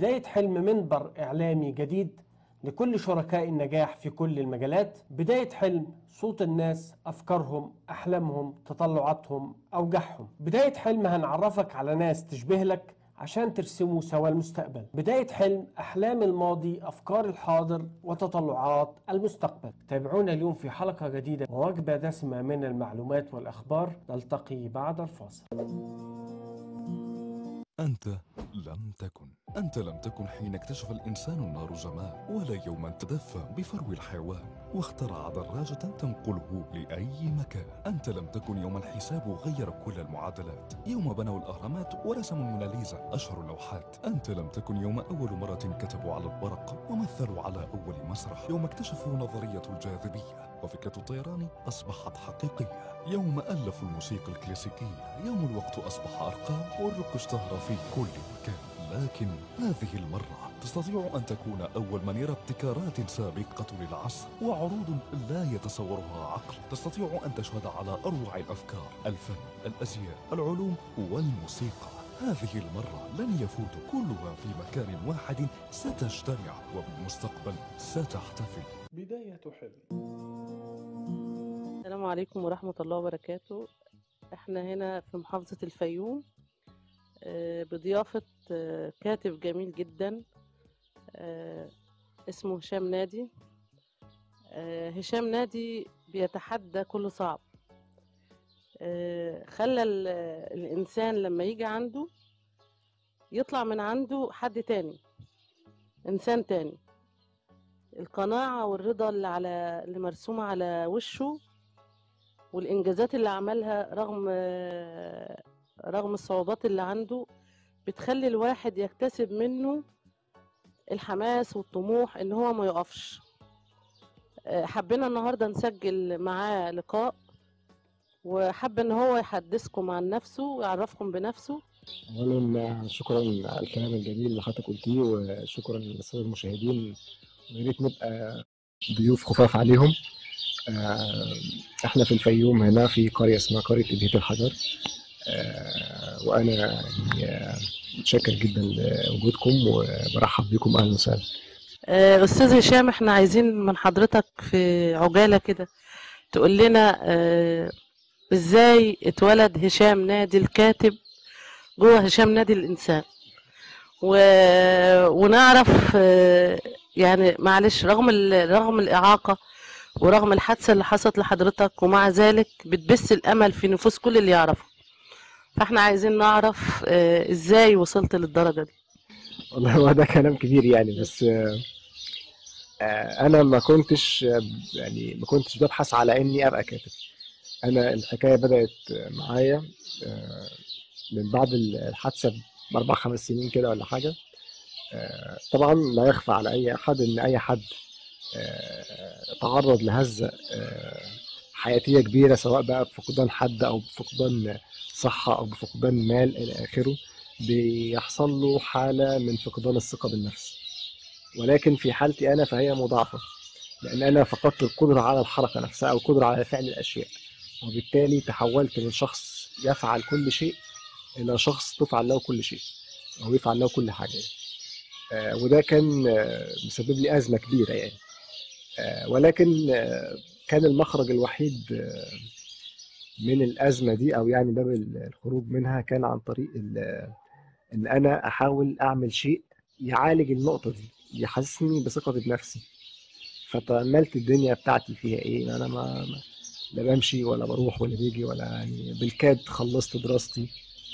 بداية حلم منبر إعلامي جديد لكل شركاء النجاح في كل المجالات بداية حلم صوت الناس أفكارهم أحلامهم تطلعاتهم أوجاعهم بداية حلم هنعرفك على ناس تشبه لك عشان ترسموا سوا المستقبل بداية حلم أحلام الماضي أفكار الحاضر وتطلعات المستقبل تابعونا اليوم في حلقة جديدة ووجبة دسمة من المعلومات والأخبار نلتقي بعد الفاصل أنت لم تكن أنت لم تكن حين اكتشف الإنسان النار جمال ولا يوما تدفى بفرو الحيوان واخترع دراجة تنقله لأي مكان أنت لم تكن يوم الحساب غير كل المعادلات يوم بنوا الأهرامات ورسموا الموناليزا أشهر اللوحات أنت لم تكن يوم أول مرة كتبوا على الورق ومثلوا على أول مسرح يوم اكتشفوا نظرية الجاذبية وفكرة الطيران أصبحت حقيقية يوم ألفوا الموسيقى الكلاسيكية يوم الوقت أصبح أرقام والرك اشتهر في كل مكان لكن هذه المرة تستطيع أن تكون أول من يرى ابتكارات سابقة للعصر وعروض لا يتصورها عقل تستطيع أن تشهد على أروع الأفكار الفن الأزياء العلوم والموسيقى هذه المرة لن يفوت كلها في مكان واحد ستجتمع وبالمستقبل ستحتفل بداية حلم السلام عليكم ورحمة الله وبركاته احنا هنا في محافظة الفيوم آه، بضيافة آه، كاتب جميل جدا آه، اسمه هشام نادي آه، هشام نادي بيتحدى كل صعب آه، خلى ال- الإنسان لما يجي عنده يطلع من عنده حد تاني إنسان تاني القناعة والرضا اللي على اللي مرسومة على وشه والإنجازات اللي عملها رغم رغم الصعوبات اللي عنده بتخلي الواحد يكتسب منه الحماس والطموح إن هو ما يقفش آه، حبينا النهاردة نسجل معاه لقاء وحب إن هو يحدثكم عن نفسه ويعرفكم بنفسه اولا شكرا على الكلام الجميل اللي حضرتك قلتيه وشكرا للساده المشاهدين ويا ريت نبقى ضيوف خفاف عليهم آه، احنا في الفيوم هنا في قريه اسمها قريه ابهية الحجر آه، وانا يعني آه، متشكر جدا لوجودكم وبرحب بكم اهلا وسهلا آه، أستاذ هشام إحنا عايزين من حضرتك في عجالة كده تقول لنا آه، إزاي اتولد هشام نادي الكاتب جوه هشام نادي الإنسان و... ونعرف آه، يعني معلش رغم ال... رغم الإعاقة ورغم الحادثة اللي حصلت لحضرتك ومع ذلك بتبث الأمل في نفوس كل اللي يعرفه فاحنا عايزين نعرف آه، ازاي وصلت للدرجة دي والله هو ده كلام كبير يعني بس آه، آه، انا ما كنتش آه، يعني ما كنتش ببحث على اني ابقى كاتب انا الحكايه بدات معايا آه، من بعد الحادثه باربع خمس سنين كده ولا حاجه آه، طبعا لا يخفى على اي احد ان اي حد آه، تعرض لهزه آه، حياتيه كبيره سواء بقى بفقدان حد او بفقدان صحه او بفقدان مال الى اخره بيحصل له حاله من فقدان الثقه بالنفس ولكن في حالتي انا فهي مضاعفه لان انا فقدت القدره على الحركه نفسها او القدره على فعل الاشياء وبالتالي تحولت من شخص يفعل كل شيء الى شخص تفعل له كل شيء او يفعل له كل حاجه يعني. آه، وده كان آه، مسبب لي ازمه كبيره يعني آه، ولكن آه، كان المخرج الوحيد آه، من الازمه دي او يعني باب الخروج منها كان عن طريق ال- ان انا احاول اعمل شيء يعالج النقطه دي يحسسني بثقتي بنفسي فتأملت الدنيا بتاعتي فيها ايه انا ما ما- لا بمشي ولا بروح ولا بيجي ولا يعني بالكاد خلصت دراستي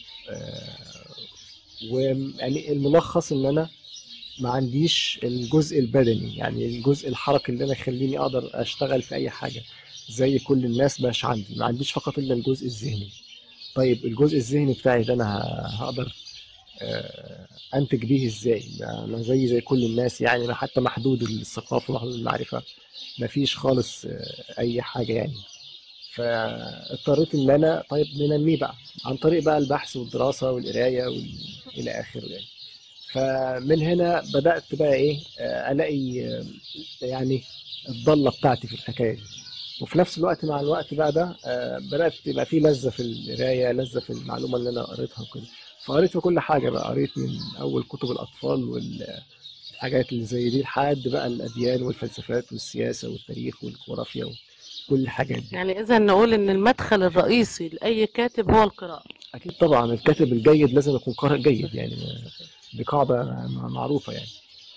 آه، ويعني الملخص ان انا ما عنديش الجزء البدني يعني الجزء الحركي اللي انا يخليني اقدر اشتغل في اي حاجه زي كل الناس مش عندي ما عنديش فقط الا الجزء الذهني طيب الجزء الذهني بتاعي ده انا ه- هقدر آه، انتج بيه ازاي انا زي زي كل الناس يعني انا حتى محدود الثقافه ومحدود المعرفه ما فيش خالص آه، اي حاجه يعني فاضطريت ان انا طيب ننميه بقى عن طريق بقى البحث والدراسه والقرايه وال... الى اخره يعني فمن هنا بدات بقى ايه آه، الاقي آه، يعني الضله بتاعتي في الحكايه دي وفي نفس الوقت مع الوقت بقى ده آه، بدات يبقى في لذه في القرايه لذه في المعلومه اللي انا قريتها وكده فقريت في كل حاجة بقى قريت من أول كتب الأطفال والحاجات اللي زي دي لحد بقى الأديان والفلسفات والسياسة والتاريخ والجغرافيا وكل الحاجات دي يعني اذا نقول ان المدخل الرئيسي لاي كاتب هو القراءه أكيد طبعا الكاتب الجيد لازم يكون قارئ جيد يعني دي قاعدة م- معروفة يعني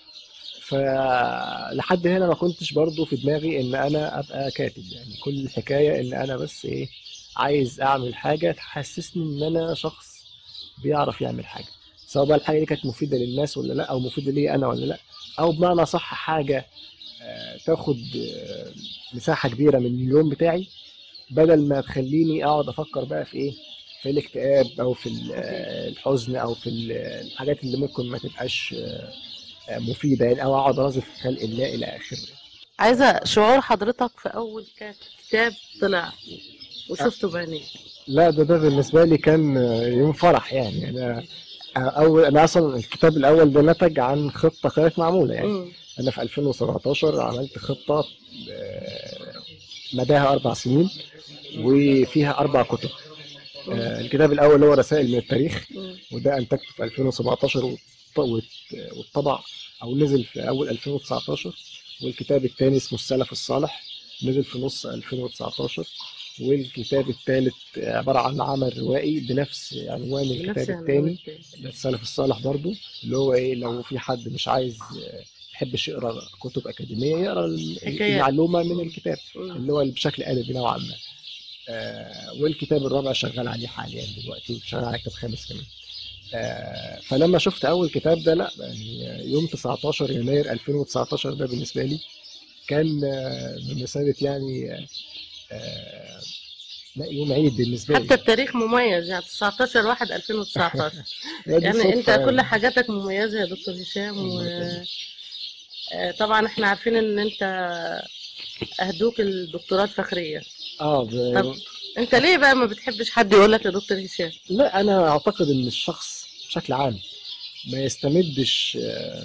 فلحد هنا ما كنتش برضو في دماغي ان انا ابقى كاتب يعني كل الحكاية ان انا بس ايه عايز اعمل حاجة تحسسني ان انا شخص بيعرف يعمل حاجة سواء بقى الحاجة دي كانت مفيدة للناس ولا لا او مفيدة لي انا ولا لا او بمعنى صح حاجة آه، تاخد آه، مساحة كبيرة من اليوم بتاعي بدل ما تخليني اقعد افكر بقى في ايه في الاكتئاب او في ال- آه، الحزن او في ال- الحاجات اللي ممكن ما تبقاش آه، آه، مفيده يعني او اقعد ارازف في خلق الله الى اخره عايزه شعور حضرتك في اول كات- كتاب طلع وشفته بعينيك لا ده ده بالنسبه لي كان آه، يوم فرح يعني انا آه، اول انا اصلا الكتاب الاول ده نتج عن خطه كانت معموله يعني مم. انا في 2017 عملت خطه آه، مداها اربع سنين وفيها اربع كتب آه، الكتاب الاول هو رسائل من التاريخ مم. وده انتجته في 2017 وط- وات- واتطبع او نزل في اول 2019 والكتاب الثاني اسمه السلف الصالح نزل في نص 2019 والكتاب الثالث عبارة عن عمل روائي بنفس عنوان بنفس الكتاب العنوان الثاني التاني. السلف الصالح برضو اللي هو ايه لو في حد مش عايز آه، يحبش يقرا كتب اكاديميه يقرا ال- حكايات. المعلومه من الكتاب مم. اللي هو بشكل ادبي نوعا ما آه، والكتاب الرابع شغال عليه حاليا دلوقتي شغال على كتاب خامس كمان آه، فلما شفت اول كتاب ده لا يعني يوم 19 يناير 2019 ده بالنسبه لي كان آه، بمثابه يعني آه، آه، لا يوم عيد بالنسبه لي حتى التاريخ مميز يعني 19 1 2019 هي دي يعني صدفة انت كل حاجاتك مميزه يا دكتور هشام و الله يخليك. آه، طبعا احنا عارفين ان انت اهدوك الدكتوراه الفخريه اه ب... طب انت ليه بقى ما بتحبش حد يقول لك يا دكتور هشام لا انا اعتقد ان الشخص بشكل عام ما يستمدش آه،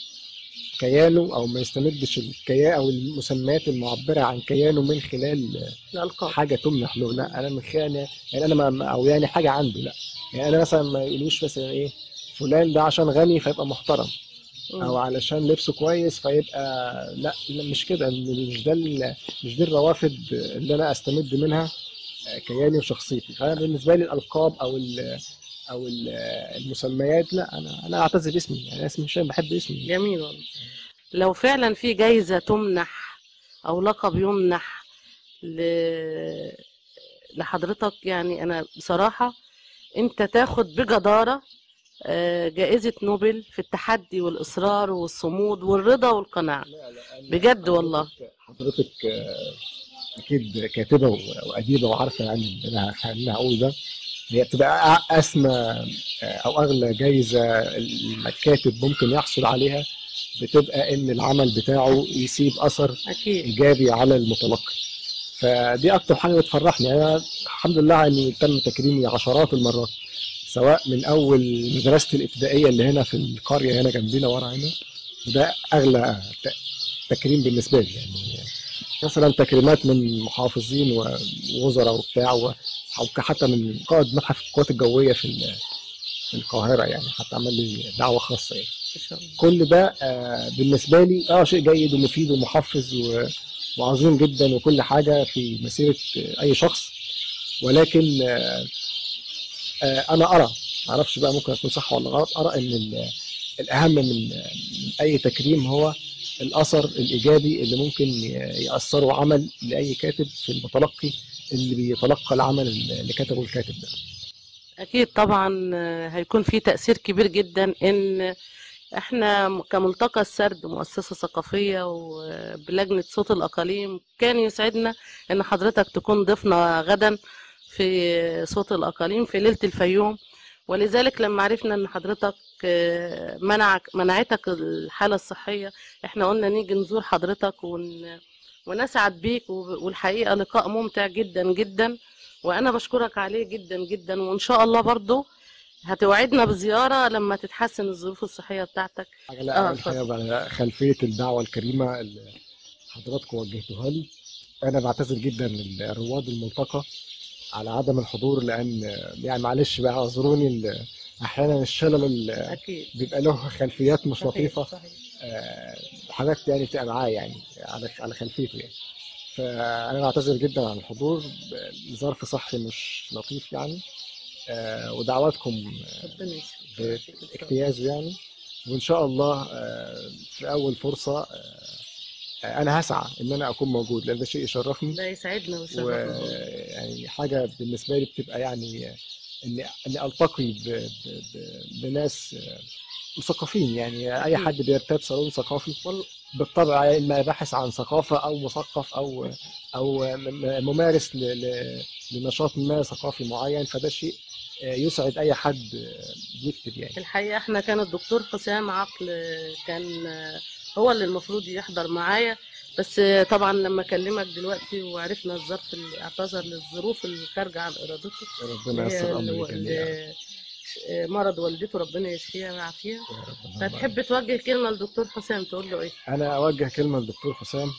كيانه او ما يستمدش الكيان او المسميات المعبره عن كيانه من خلال آه، الالقاب حاجه تمنح له لا انا من خلال يعني انا ما- ما او يعني حاجه عنده لا يعني انا مثلا ما يقولوش مثلا ايه فلان ده عشان غني فيبقى محترم او مم. علشان لبسه كويس فيبقى لا لا، مش كده مش ده ال- مش دي الروافد اللي انا استمد منها كياني وشخصيتي فانا بالنسبه لي الالقاب او ال او ال- المسميات لا انا انا اعتز باسمي يعني أنا اسمي هشام بحب اسمي جميل والله لو فعلا في جايزه تمنح او لقب يمنح ل... لحضرتك يعني انا بصراحه انت تاخد بجداره آه، جائزه نوبل في التحدي والاصرار والصمود والرضا والقناعه بجد والله. حضرتك آه، اكيد كاتبه و- واديبه وعارفه يعني اللي انا اللي أنا هقول ده هي بتبقى أ- اسمى آه، او اغلى جايزه الكاتب ممكن يحصل عليها بتبقى ان العمل بتاعه يسيب اثر اكيد ايجابي على المتلقي فدي اكتر حاجه بتفرحني انا الحمد لله اني تم تكريمي عشرات المرات سواء من اول مدرستي الابتدائيه اللي هنا في القريه هنا جنبينا ورا هنا وده اغلى ت- تكريم بالنسبه لي يعني مثلا تكريمات من محافظين ووزراء وبتاع و- او حتى من قائد متحف القوات الجويه في ال- في القاهره يعني حتى عمل لي دعوه خاصه يعني ان شاء الله كل ده آه، بالنسبه لي اه شيء جيد ومفيد ومحفز و- وعظيم جدا وكل حاجه في مسيره آه، اي شخص ولكن آه، آه، انا ارى معرفش بقى ممكن اكون صح ولا غلط ارى ان ال- الاهم من من اي تكريم هو الاثر الايجابي اللي ممكن ي- ياثره عمل لاي كاتب في المتلقي اللي بيتلقى العمل اللي كتبه الكاتب ده اكيد طبعا آه، هيكون في تاثير كبير جدا ان احنا م- كملتقى السرد مؤسسه ثقافيه وبلجنه صوت الاقاليم كان يسعدنا ان حضرتك تكون ضيفنا غدا في صوت الاقاليم في ليله الفيوم ولذلك لما عرفنا ان حضرتك آه، منعك منعتك الحاله الصحيه احنا قلنا نيجي نزور حضرتك ون ونسعد بيك وب- والحقيقه لقاء ممتع جدا جدا وانا بشكرك عليه جدا جدا وان شاء الله برضو هتوعدنا بزياره لما تتحسن الظروف الصحيه بتاعتك حاجه لا آه، اول حاجه على خلفيه الدعوه الكريمه اللي حضراتكم وجهتوها لي انا بعتذر جدا لرواد الملتقى على عدم الحضور لان يعني معلش بقى اعذروني ال- احيانا الشلل ال- اكيد بيبقى له خلفيات مش صحيح لطيفه صحيح آه، حاجات يعني بتبقى معاه يعني على على خلفيته يعني فانا بعتذر جدا عن الحضور ظرف صحي مش لطيف يعني آه، ودعواتكم ربنا يشفيك ويعافيك إن شاء الله. باجتياز يعني وان شاء الله آه، في اول فرصه آه، انا هسعى ان انا اكون موجود لان ده شيء يشرفني ده يسعدنا ويشرفنا ويعني حاجه بالنسبه لي بتبقى يعني اني اني التقي ب... ب... ب... بناس مثقفين يعني اي أكيد. حد بيرتاد صالون ثقافي وال- بالطبع يا اما باحث عن ثقافه او مثقف او او م- م- ممارس ل... ل... لنشاط ما ثقافي معين فده شيء يسعد اي حد بيكتب يعني الحقيقة احنا كان الدكتور حسام عقل كان هو اللي المفروض يحضر معايا بس طبعا لما كلمك دلوقتي وعرفنا الظرف اللي اعتذر للظروف اللي خارجة عن ارادته ربنا هي ييسر اللي- امر الجميع اللي مرض والدته ربنا يشفيها ويعافيها يا رب اللهم فتحب توجه كلمة للدكتور حسام تقول له ايه؟ انا اوجه كلمه للدكتور حسام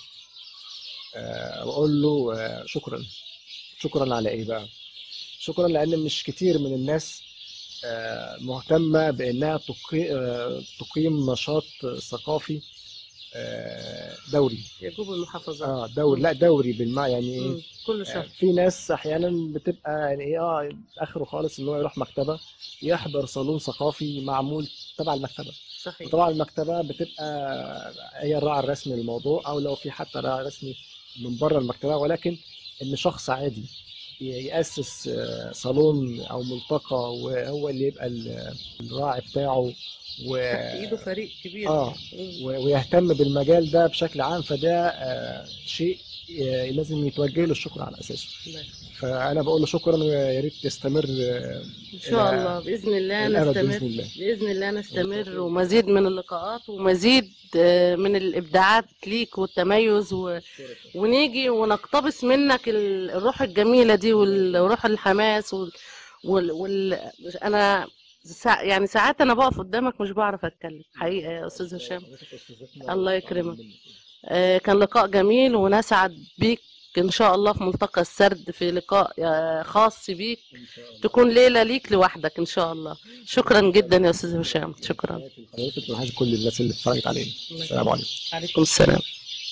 آه، واقول له آه، شكرا شكرا على ايه بقى شكرا لان مش كتير من الناس آه، مهتمه بانها تقي- آه، تقيم نشاط ثقافي آه، دوري يجوب المحافظات اه دوري لا دوري بالمعنى يعني ايه مم. كل آه، شهر في ناس احيانا بتبقى يعني ايه اه اخره خالص ان هو يروح مكتبه يحضر صالون ثقافي معمول تبع المكتبه صحيح وطبعا المكتبة بتبقى هي الراعي الرسمي للموضوع أو لو في حتى راعي رسمي من بره المكتبة ولكن إن شخص عادي ي- يأسس آه، صالون أو ملتقى وهو اللي يبقى ال- الراعي بتاعه و... تحت ايده فريق كبير آه. مم. و- ويهتم بالمجال ده بشكل عام فده آه، شيء آه، لازم يتوجه له الشكر على أساسه الله. فأنا بقول له شكرا ويا ريت تستمر آه، ان شاء إلى الله باذن الله الأبد نستمر بإذن الله بإذن الله نستمر ومزيد من اللقاءات ومزيد آه، من الإبداعات ليك والتميز و... ونيجي ونقتبس منك ال- الروح الجميلة دي وال- وروح الحماس وال... وال... وال... أنا سا... يعني ساعات أنا بقف قدامك مش بعرف أتكلم حقيقة يا أستاذ هشام الله يكرمك. آه، كان لقاء جميل ونسعد بيك إن شاء الله في ملتقى السرد في لقاء آه، خاص بيك تكون ليلة ليك لوحدك إن شاء الله شكرا جدا يا أستاذ هشام شكرا حضرتك وحاجة كل الناس اللي اتفرجت علينا السلام عليكم عليكم السلام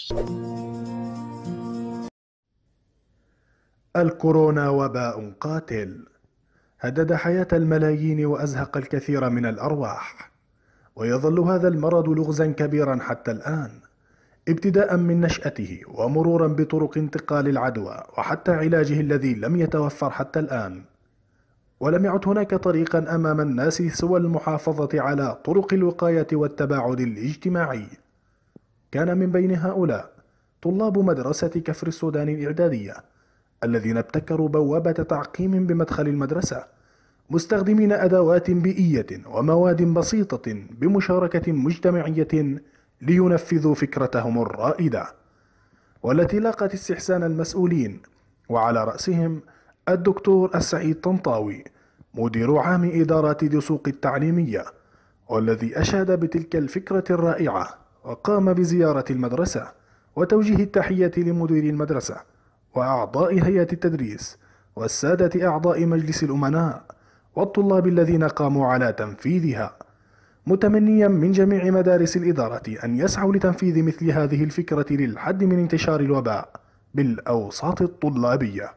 الكورونا وباء قاتل هدد حياة الملايين وأزهق الكثير من الأرواح ويظل هذا المرض لغزا كبيرا حتى الآن ابتداء من نشأته ومرورا بطرق انتقال العدوى وحتى علاجه الذي لم يتوفر حتى الآن ولم يعد هناك طريقا أمام الناس سوى المحافظة على طرق الوقاية والتباعد الاجتماعي كان من بين هؤلاء طلاب مدرسة كفر السودان الإعدادية الذين ابتكروا بوابة تعقيم بمدخل المدرسة مستخدمين أدوات بيئية ومواد بسيطة بمشاركة مجتمعية لينفذوا فكرتهم الرائدة والتي لاقت استحسان المسؤولين وعلى رأسهم الدكتور السعيد طنطاوي مدير عام إدارة دسوق التعليمية والذي أشاد بتلك الفكرة الرائعة وقام بزيارة المدرسة وتوجيه التحية لمدير المدرسة وأعضاء هيئة التدريس والسادة أعضاء مجلس الأمناء والطلاب الذين قاموا على تنفيذها متمنيا من جميع مدارس الإدارة أن يسعوا لتنفيذ مثل هذه الفكرة للحد من انتشار الوباء بالأوساط الطلابية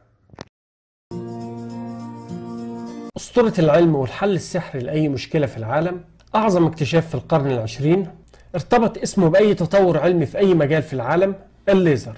أسطورة العلم والحل السحري لأي مشكلة في العالم أعظم اكتشاف في القرن العشرين ارتبط اسمه بأي تطور علمي في أي مجال في العالم الليزر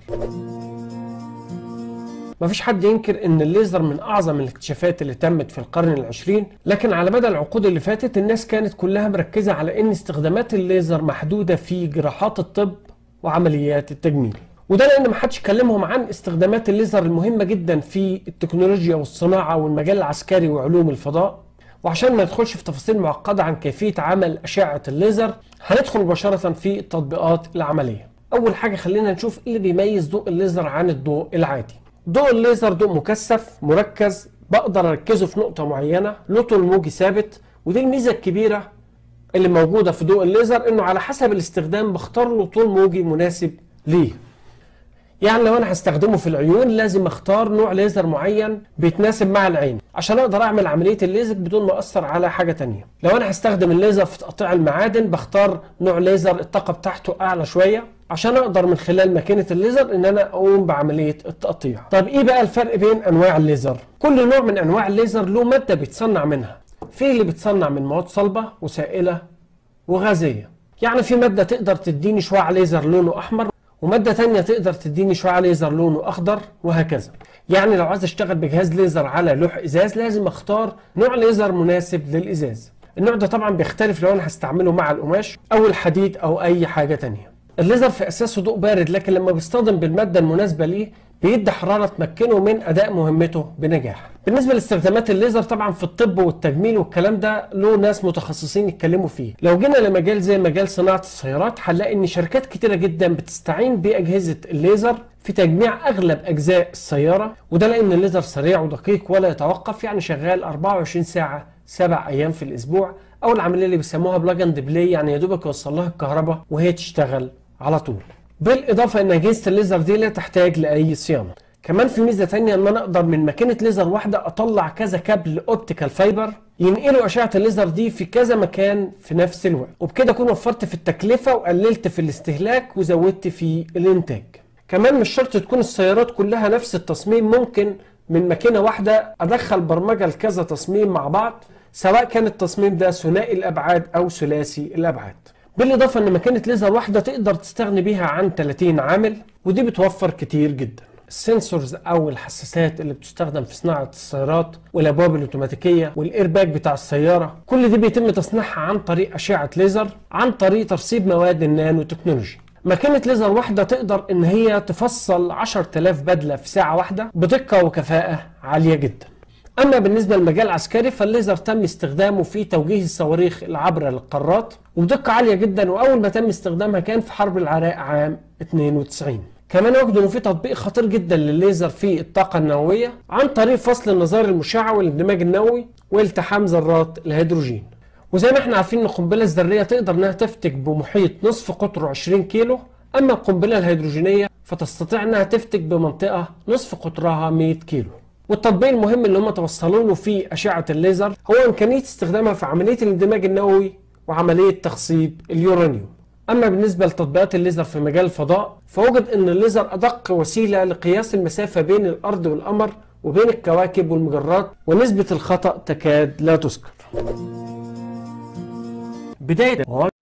مفيش حد ينكر ان الليزر من اعظم الاكتشافات اللي تمت في القرن العشرين لكن على مدى العقود اللي فاتت الناس كانت كلها مركزة على ان استخدامات الليزر محدودة في جراحات الطب وعمليات التجميل وده لان محدش كلمهم عن استخدامات الليزر المهمة جدا في التكنولوجيا والصناعة والمجال العسكري وعلوم الفضاء وعشان ما ندخلش في تفاصيل معقدة عن كيفية عمل أشعة الليزر هندخل مباشرة في التطبيقات العملية أول حاجة خلينا نشوف إيه اللي بيميز ضوء الليزر عن الضوء العادي ضوء الليزر ضوء مكثف مركز بقدر أركزه في نقطة معينة له طول موجي ثابت ودي الميزة الكبيرة اللي موجودة في ضوء الليزر إنه على حسب الاستخدام بختار له طول موجي مناسب ليه يعني لو انا هستخدمه في العيون لازم اختار نوع ليزر معين بيتناسب مع العين عشان اقدر اعمل عمليه الليزك بدون ما اثر على حاجه تانية لو انا هستخدم الليزر في تقطيع المعادن بختار نوع ليزر الطاقه بتاعته اعلى شويه عشان اقدر من خلال ماكينه الليزر ان انا اقوم بعمليه التقطيع طب ايه بقى الفرق بين انواع الليزر كل نوع من انواع الليزر له ماده بيتصنع منها في اللي بيتصنع من مواد صلبه وسائله وغازيه يعني في ماده تقدر تديني شعاع ليزر لونه احمر وماده تانية تقدر تديني شعاع ليزر لونه اخضر وهكذا يعني لو عايز اشتغل بجهاز ليزر على لوح ازاز لازم اختار نوع ليزر مناسب للازاز النوع ده طبعا بيختلف لو انا هستعمله مع القماش او الحديد او اي حاجه تانية الليزر في اساسه ضوء بارد لكن لما بيصطدم بالماده المناسبه ليه بيدي حراره تمكنه من اداء مهمته بنجاح بالنسبه لاستخدامات الليزر طبعا في الطب والتجميل والكلام ده له ناس متخصصين يتكلموا فيه لو جينا لمجال زي مجال صناعه السيارات هنلاقي ان شركات كتيره جدا بتستعين باجهزه الليزر في تجميع اغلب اجزاء السياره وده لان الليزر سريع ودقيق ولا يتوقف يعني شغال 24 ساعه سبع ايام في الاسبوع او العمليه اللي بيسموها بلاج اند بلاي يعني يا دوبك يوصل لها الكهرباء وهي تشتغل على طول بالاضافه ان اجهزه الليزر دي لا تحتاج لاي صيانه كمان في ميزه تانية ان انا اقدر من ماكينه ليزر واحده اطلع كذا كابل اوبتيكال فايبر ينقلوا اشعه الليزر دي في كذا مكان في نفس الوقت وبكده اكون وفرت في التكلفه وقللت في الاستهلاك وزودت في الانتاج كمان مش شرط تكون السيارات كلها نفس التصميم ممكن من ماكينه واحده ادخل برمجه لكذا تصميم مع بعض سواء كان التصميم ده ثنائي الابعاد او ثلاثي الابعاد بالاضافه ان ماكينه ليزر واحده تقدر تستغني بيها عن 30 عامل ودي بتوفر كتير جدا السنسورز او الحساسات اللي بتستخدم في صناعه السيارات والابواب الاوتوماتيكيه والايرباج بتاع السياره كل دي بيتم تصنيعها عن طريق اشعه ليزر عن طريق ترسيب مواد النانو تكنولوجي ماكينة ليزر واحدة تقدر ان هي تفصل 10000 بدلة في ساعة واحدة بدقة وكفاءة عالية جدا اما بالنسبة للمجال العسكري فالليزر تم استخدامه في توجيه الصواريخ العابرة للقارات وبدقة عالية جدا واول ما تم استخدامها كان في حرب العراق عام 92 كمان وجدوا انه في تطبيق خطير جدا للليزر في الطاقة النووية عن طريق فصل النظائر المشعة والاندماج النووي والتحام ذرات الهيدروجين وزي ما احنا عارفين ان القنبله الذريه تقدر انها تفتك بمحيط نصف قطره 20 كيلو اما القنبله الهيدروجينيه فتستطيع انها تفتك بمنطقه نصف قطرها 100 كيلو والتطبيق المهم اللي هم توصلوا له في اشعه الليزر هو امكانيه استخدامها في عمليه الاندماج النووي وعمليه تخصيب اليورانيوم اما بالنسبه لتطبيقات الليزر في مجال الفضاء فوجد ان الليزر ادق وسيله لقياس المسافه بين الارض والقمر وبين الكواكب والمجرات ونسبه الخطا تكاد لا تذكر بدايه